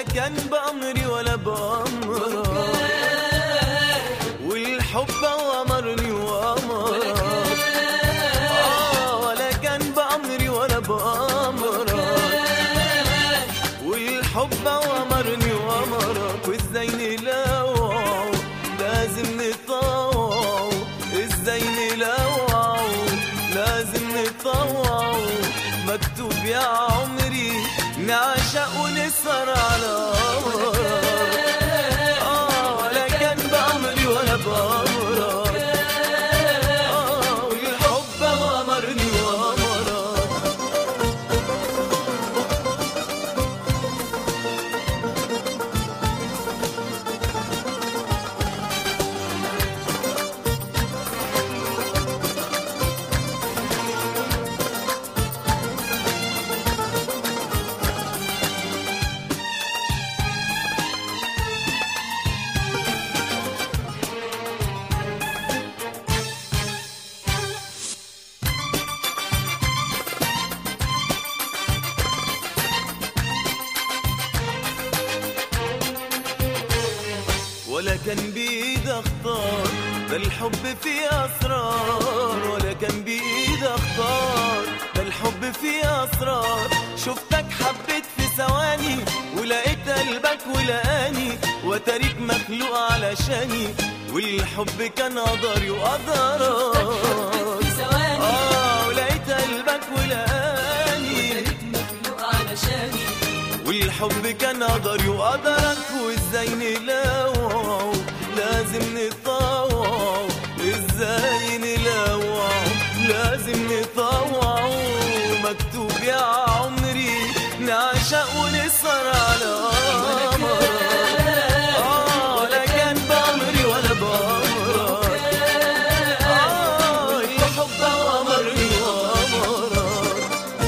كان بأمري ولا بأمرك والحب أمرني وأمرك آه ولا كان بأمري ولا بأمرك والحب أمرني وأمرك وإزاي نلوعه لازم نطوعه إزاي نلوعه لازم نطوعه مكتوب يا عمري نعشق ونسهر على أمرك آه ولا كان بأمري ولا بأمرك آه والحب أمرني وأمرك ولا كان بإيد اختار ده الحب فيه اسرار ولا كان بإيد اختار ده الحب فيه اسرار شفتك حبيت في ثواني ولقيت قلبك ولقاني وتاريك مخلوق علشاني والحب كان قدري وقدرك في ثواني اه ولقيت قلبك ولقاني خليك مخلوق علشاني والحب كان قدري وقدرك وازاي نلوعه لازم نطوعه ازاي نلوعه لازم نطوعه مكتوب يا عمري نعشق ونسهر على قمرك آه لا كان بأمري ولا بأمرك آه الحب أمرني وأمرك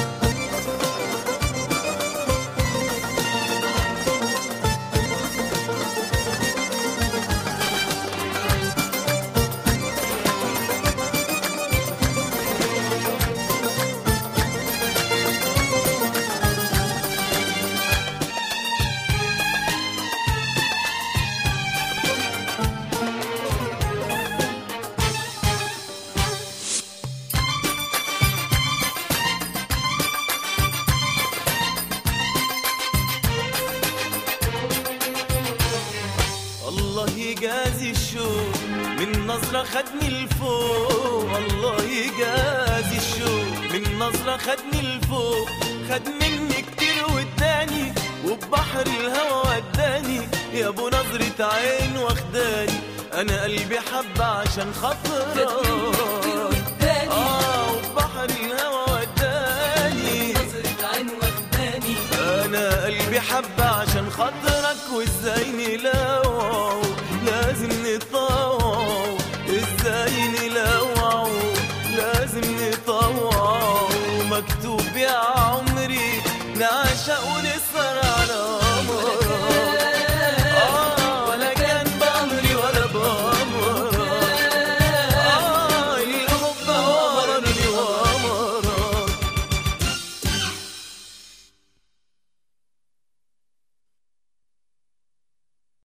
الله يجازي الشوق من نظرة خدني لفوق الله يجازي الشوق من نظرة خدني لفوق خد مني كتير واداني وبحر الهوى وداني يا ابو نظرة عين واخداني انا قلبي حب عشان خاطرك وداني اه وبحر الهوى وداني نظرة عين واخداني انا قلبي حب عشان خاطرك وازاي نلاقي